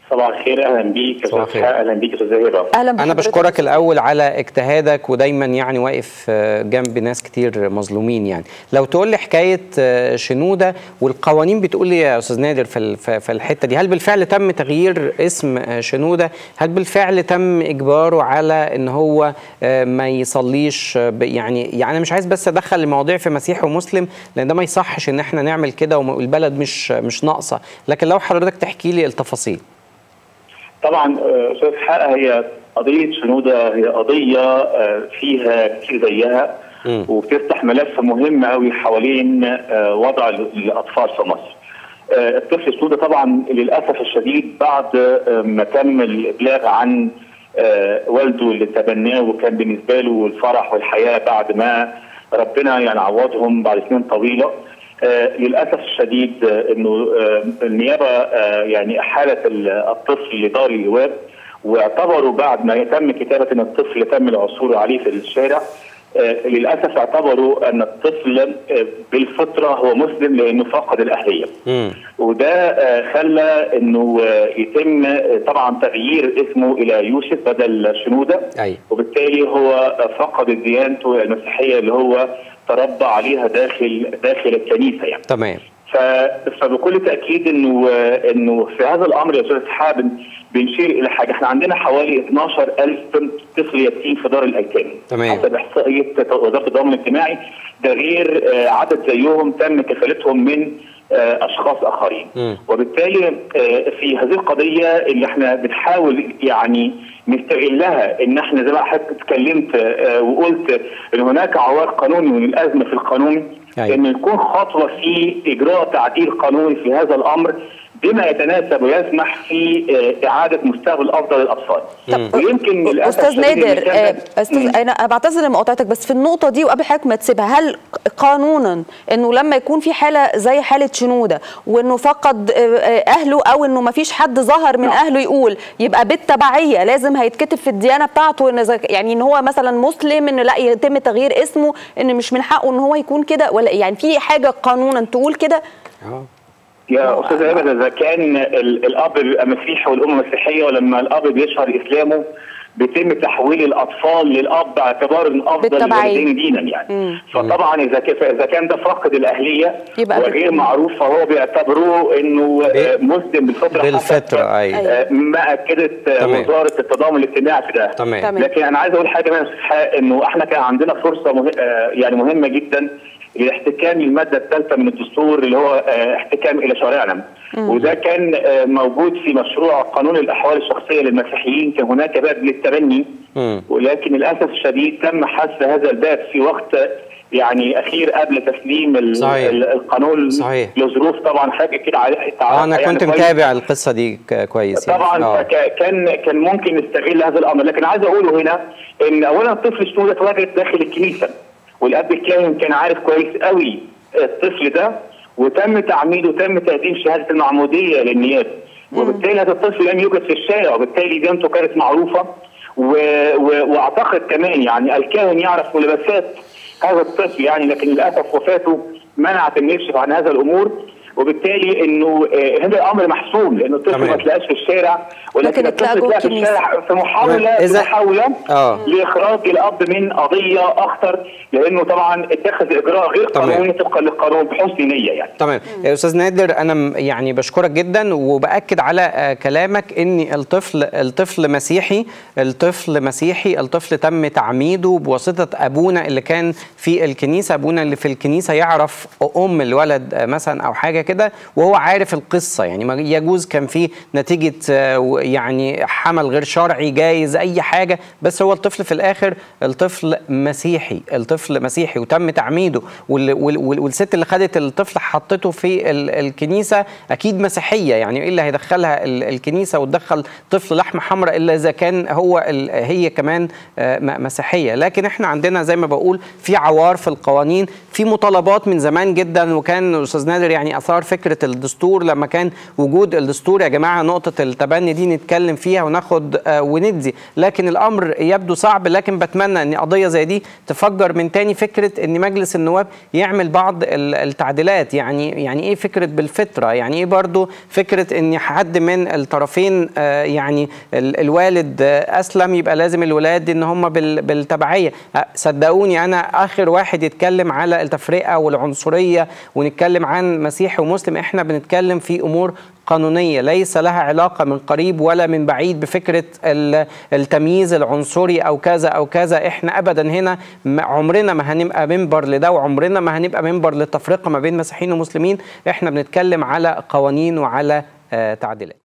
صباح الخير اهلا بيك صباح الخير. اهلا بيك استاذ زهير اهلا انا بحضرتك. بشكرك الاول على اجتهادك ودايما يعني واقف آه، جنب ناس كتير مظلومين يعني لو تقول لي حكايه آه، شنوده والقوانين بتقول لي يا استاذ نادر في ال- في في الحته دي هل بالفعل تم تغيير اسم آه، شنوده هل بالفعل تم اجباره على ان هو آه، ما يصليش آه، ب- يعني يعني انا مش عايز بس ادخل المواضيع في مسيحي ومسلم لان ده ما يصحش ان احنا نعمل كده والبلد مش مش ناقصه لكن لو حضرتك تحكي لي التفاصيل طبعا آه، استاذ حق هي قضيه شنوده هي قضيه آه، فيها كتير زيها مم. وبتفتح ملف مهم قوي حوالين آه، وضع ال- الاطفال في مصر. آه، الطفل شنوده طبعا للاسف الشديد بعد آه، ما تم الابلاغ عن آه، والده اللي تبناه وكان بالنسبه له الفرح والحياه بعد ما ربنا يعني عوضهم بعد سنين طويله آه، للاسف الشديد آه، انه آه، النيابه آه، يعني احالت ال- الطفل لدار اللواء واعتبروا بعد ما تم كتابه ان الطفل تم العثور عليه في الشارع آه، للاسف اعتبروا ان الطفل آه، بالفطره هو مسلم لانه فقد الاهليه. امم وده آه، خلى انه آه، يتم آه، طبعا تغيير اسمه الى يوسف بدل شنوده ايوه وبالتالي هو آه، فقد ديانته المسيحيه اللي هو تربى عليها داخل داخل الكنيسه يعني. تمام ف- فبكل تاكيد انه آه، انه في هذا الامر يا استاذ حابب بنشير الى حاجه احنا عندنا حوالي 12000 طفل يتيم في دار الايتام تمام. حسب احصائيه وزاره الضمان الاجتماعي ده غير آه، عدد زيهم تم كفالتهم من آه، اشخاص اخرين مم. وبالتالي آه، في هذه القضيه اللي احنا بنحاول يعني نستغلها ان احنا زي ما حضرتك اتكلمت آه، وقلت ان هناك عوار قانوني من الازمه في القانون أيوة. ان يكون خطوه في اجراء تعديل قانوني في هذا الامر بما يتناسب ويسمح في آه، اعاده مستقبل افضل للاطفال طب ويمكن للاسف استاذ الشديد إن نادر كان- آه، استاذ انا أنا بعتذر لمقاطعتك بس في النقطه دي وقبل حضرتك ما تسيبها هل قانونا انه لما يكون في حاله زي حاله شنوده وانه فقد آه، آه، اهله او انه ما فيش حد ظهر من اهله يقول يبقى بالتبعيه لازم هيتكتب في الديانه بتاعته ان إذا- يعني ان هو مثلا مسلم ان لا يتم تغيير اسمه ان مش من حقه ان هو يكون كده ولا يعني في حاجه قانونا تقول كده اه يا استاذ ايمن اذا كان ال- الاب بيبقى مسيحي والام مسيحيه ولما الاب بيشهر اسلامه بيتم تحويل الاطفال للاب باعتبار ان افضل بالتبعية. الوالدين دينا يعني مم. فطبعا اذا كان اذا كان ده فاقد الاهليه يبقى وغير بالتبعية. معروف فهو بيعتبروه انه آه، مسلم بالفطره بالفطرة، حسب، أيوة. آه، ما اكدت آه، تمام. وزاره التضامن الاجتماعي في ده تمام تمام. لكن انا عايز اقول حاجه بس انه احنا كان عندنا فرصه مه... آه، يعني مهمه جدا لاحتكام الماده الثالثه من الدستور اللي هو آه، احتكام الى شرائعنا وده كان آه، موجود في مشروع قانون الاحوال الشخصيه للمسيحيين كان هناك باب للتبني مم. ولكن للاسف الشديد تم حذف هذا الباب في وقت يعني اخير قبل تسليم ال- صحيح. ال- القانون صحيح. لظروف طبعا حاجه كده عليها اه انا كنت متابع القصه دي ك- كويس يعني. طبعا آه. ك- كان كان ممكن نستغل هذا الامر لكن عايز اقوله هنا ان اولا الطفل شنو ده اتواجد داخل الكنيسه والاب الكاهن كان عارف كويس قوي الطفل ده وتم تعميده وتم تقديم شهاده المعموديه للنيابه وبالتالي هذا الطفل لم يوجد في الشارع وبالتالي ديانته كانت معروفه و... و... واعتقد كمان يعني الكاهن يعرف ملابسات هذا الطفل يعني لكن للاسف وفاته منعت انه يكشف عن هذا الامور وبالتالي انه آه، هذا الامر محسوم لانه الطفل تمام. ما تلاقاش في الشارع لكن ولكن اتلاقى الطفل جوه تلاقى في الكنيسة. الشارع في محاوله تمام. في إذا- محاوله آه. لاخراج الاب من قضيه اخطر لانه طبعا اتخذ اجراء غير تمام. قانوني طبقا للقانون بحسن نيه يعني تمام يا استاذ نادر انا م- يعني بشكرك جدا وباكد على آه، كلامك ان الطفل الطفل مسيحي الطفل مسيحي الطفل تم تعميده بواسطه ابونا اللي كان في الكنيسه ابونا اللي في الكنيسه يعرف ام الولد آه، مثلا او حاجه كده وهو عارف القصه يعني ما يجوز كان في نتيجه آه، و- يعني حمل غير شرعي جايز اي حاجه بس هو الطفل في الاخر الطفل مسيحي الطفل مسيحي وتم تعميده وال وال وال والست اللي خدت الطفل حطته في ال الكنيسه اكيد مسيحيه يعني ايه اللي هيدخلها ال الكنيسه وتدخل طفل لحمه حمراء الا اذا كان هو ال هي كمان آه، م- مسيحيه لكن احنا عندنا زي ما بقول في عوار في القوانين في مطالبات من زمان جدا وكان استاذ نادر يعني اثار اطار فكره الدستور لما كان وجود الدستور يا جماعه نقطه التبني دي نتكلم فيها وناخد آه وندي لكن الامر يبدو صعب لكن بتمنى ان قضيه زي دي تفجر من تاني فكره ان مجلس النواب يعمل بعض التعديلات يعني يعني ايه فكره بالفطره يعني ايه برضو فكره ان حد من الطرفين آه يعني الوالد اسلم يبقى لازم الولاد ان هم بالتبعيه صدقوني انا اخر واحد يتكلم على التفرقه والعنصريه ونتكلم عن مسيحي ومسلم احنا بنتكلم في امور قانونيه ليس لها علاقه من قريب ولا من بعيد بفكره التمييز العنصري او كذا او كذا احنا ابدا هنا عمرنا ما هنبقى منبر لده وعمرنا ما هنبقى منبر للتفرقه ما بين مسيحيين ومسلمين احنا بنتكلم على قوانين وعلى تعديلات